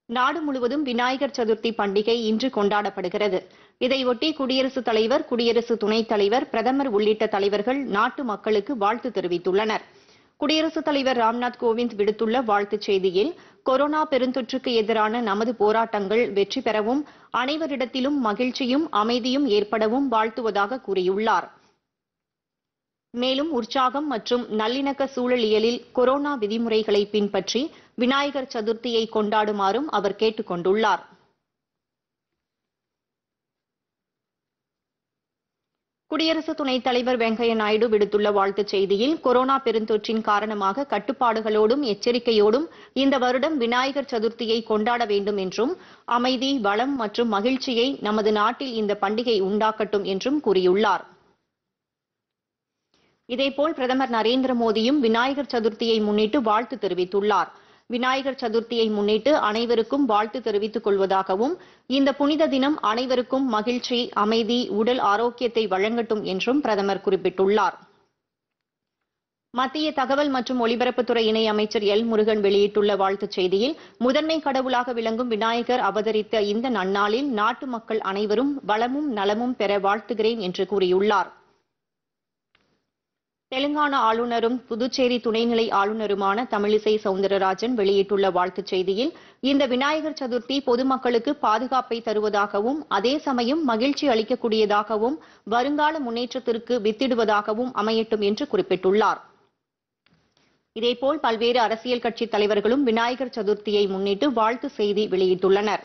நாடு முழுவதும் விநாயகர் சதுர்த்தி பண்டிகை இன்று கொண்டாடப்படுகிறது இதையொட்டி குடியரசுத் தலைவர் குடியரசு துணைத் தலைவர் பிரதமர் உள்ளிட்ட தலைவர்கள் நாட்டு மக்களுக்கு வாழ்த்து தெரிவித்துள்ளனர் குடியரசுத் தலைவர் ராம்நாத் கோவிந்த் விடுத்துள்ள வாழ்த்துச் செய்தியில் கொரோனா பெருந்தொற்றுக்கு எதிரான நமது போராட்டங்கள் வெற்றி பெறவும் அனைவரிடத்திலும் மகிழ்ச்சியும் அமைதியும் ஏற்படவும் வாழ்த்துவதாக கூறியுள்ளார் மேலும் உற்சாகம் மற்றும் நல்லிணக்க சூழலியலில் கொரோனா விதிமுறைகளை பின்பற்றி விநாயகர் சதுர்த்தியை கொண்டாடுமாறும் அவர் கேட்டுக் கொண்டுள்ளார் குடியரசு துணைத் தலைவர் வெங்கையா நாயுடு விடுத்துள்ள வாழ்த்துச் செய்தியில் கொரோனா பெருந்தொற்றின் காரணமாக கட்டுப்பாடுகளோடும் எச்சரிக்கையோடும் இந்த வருடம் விநாயகர் சதுர்த்தியை கொண்டாட வேண்டும் என்றும் அமைதி வளம் மற்றும் மகிழ்ச்சியை நமது நாட்டில் இந்த பண்டிகை உண்டாக்கட்டும் என்றும் கூறியுள்ளார் இதேபோல் பிரதமர் நரேந்திர மோடியும் விநாயகர் சதுர்த்தியை முன்னிட்டு வாழ்த்து தெரிவித்துள்ளார் விநாயகர் சதுர்த்தியை முன்னிட்டு அனைவருக்கும் வாழ்த்து தெரிவித்துக் கொள்வதாகவும் இந்த புனித தினம் அனைவருக்கும் மகிழ்ச்சி அமைதி உடல் ஆரோக்கியத்தை வழங்கட்டும் என்றும் பிரதமர் குறிப்பிட்டுள்ளார் மத்திய தகவல் மற்றும் ஒலிபரப்புத்துறை இணை அமைச்சர் எல் முருகன் வெளியிட்டுள்ள வாழ்த்துச் செய்தியில் முதன்மை கடவுளாக விளங்கும் விநாயகர் அவதரித்த இந்த நன்னாளில் நாட்டு மக்கள் அனைவரும் வளமும் நலமும் பெற வாழ்த்துகிறேன் என்று கூறியுள்ளார் தெலுங்கானா ஆளுநரும் புதுச்சேரி துணைநிலை ஆளுநருமான தமிழிசை சவுந்தரராஜன் வெளியிட்டுள்ள வாழ்த்துச் செய்தியில் இந்த விநாயகர் சதுர்த்தி பொதுமக்களுக்கு பாதுகாப்பை தருவதாகவும் அதே சமயம் மகிழ்ச்சி அளிக்கக்கூடியதாகவும் வருங்கால முன்னேற்றத்திற்கு வித்திடுவதாகவும் அமையட்டும் என்று குறிப்பிட்டுள்ளார் இதேபோல் பல்வேறு அரசியல் கட்சித் தலைவர்களும் விநாயகர் சதுர்த்தியை முன்னிட்டு வாழ்த்து செய்தி வெளியிட்டுள்ளனா்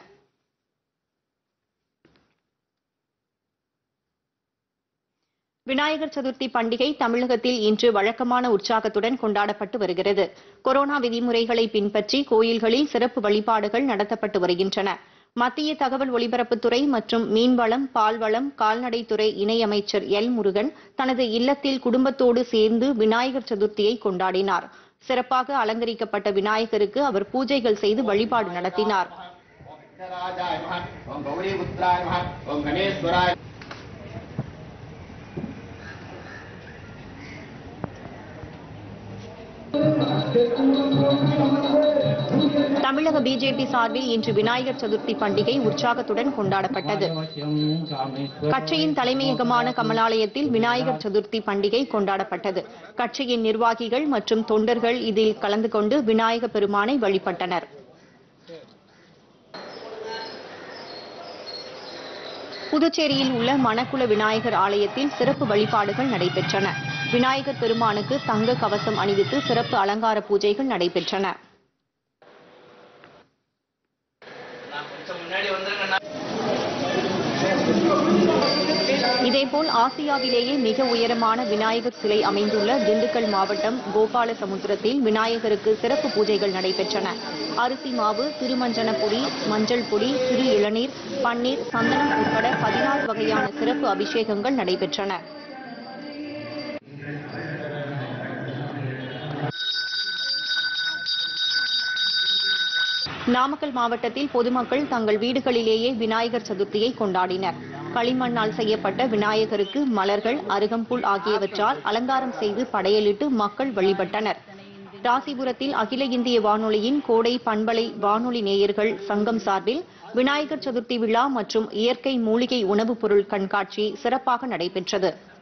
விநாயகர் சதுர்த்தி பண்டிகை தமிழகத்தில் இன்று வழக்கமான உற்சாகத்துடன் கொண்டாடப்பட்டு வருகிறது கொரோனா விதிமுறைகளை பின்பற்றி கோயில்களில் சிறப்பு வழிபாடுகள் நடத்தப்பட்டு வருகின்றன மத்திய தகவல் ஒலிபரப்புத்துறை மற்றும் மீன்வளம் பால்வளம் கால்நடைத்துறை இணையமைச்சர் எல் முருகன் தனது இல்லத்தில் குடும்பத்தோடு சேர்ந்து விநாயகர் சதுர்த்தியை கொண்டாடினார் சிறப்பாக அலங்கரிக்கப்பட்ட விநாயகருக்கு அவர் பூஜைகள் செய்து வழிபாடு நடத்தினார் ராஜாய மஹ ஓம் கௌரி புத்திராய மஹ ஓம் கணேஸ்வராய தமிழக பிஜேபி சார்பில் இன்று விநாயகர் சதுர்த்தி பண்டிகை உற்சாகத்துடன் கொண்டாடப்பட்டது கட்சியின் தலைமையகமான கமலாலயத்தில் விநாயகர் சதுர்த்தி பண்டிகை கொண்டாடப்பட்டது கட்சியின் நிர்வாகிகள் மற்றும் தொண்டர்கள் இதில் கலந்து கொண்டு விநாயக பெருமானை வழிபட்டனர் புதுச்சேரியில் உள்ள மணக்குள விநாயகர் ஆலயத்தில் சிறப்பு வழிபாடுகள் நடைபெற்றன விநாயகர் பெருமானுக்கு தங்க கவசம் அணிவித்து சிறப்பு அலங்கார பூஜைகள் நடைபெற்றன இதேபோல் ஆசியாவிலேயே மிக உயரமான விநாயகர் சிலை அமைந்துள்ள திண்டுக்கல் மாவட்டம் கோபாலசமுத்திரத்தில் விநாயகருக்கு சிறப்பு பூஜைகள் நடைபெற்றன அரிசி மாவு திருமஞ்சன பொடி மஞ்சள் பொடி திரு இளநீர் பன்னீர் சந்தனம் உட்பட பதினாறு வகையான சிறப்பு அபிஷேகங்கள் நடைபெற்றன நாமக்கல் மாவட்டத்தில் பொதுமக்கள் தங்கள் வீடுகளிலேயே விநாயகர் சதுர்த்தியை கொண்டாடினர் களிமண்ணால் செய்யப்பட்ட விநாயகருக்கு மலர்கள் அருகம்புல் ஆகியவற்றால் அலங்காரம் செய்து படையலிட்டு மக்கள் வழிபட்டனர் ராசிபுரத்தில் அகில இந்திய வானொலியின் கோடை பண்பலை வானொலி நேயர்கள் சங்கம் சார்பில் விநாயகர் சதுர்த்தி விழா மற்றும் இயற்கை மூலிகை உணவுப் பொருள் கண்காட்சி சிறப்பாக நடைபெற்றது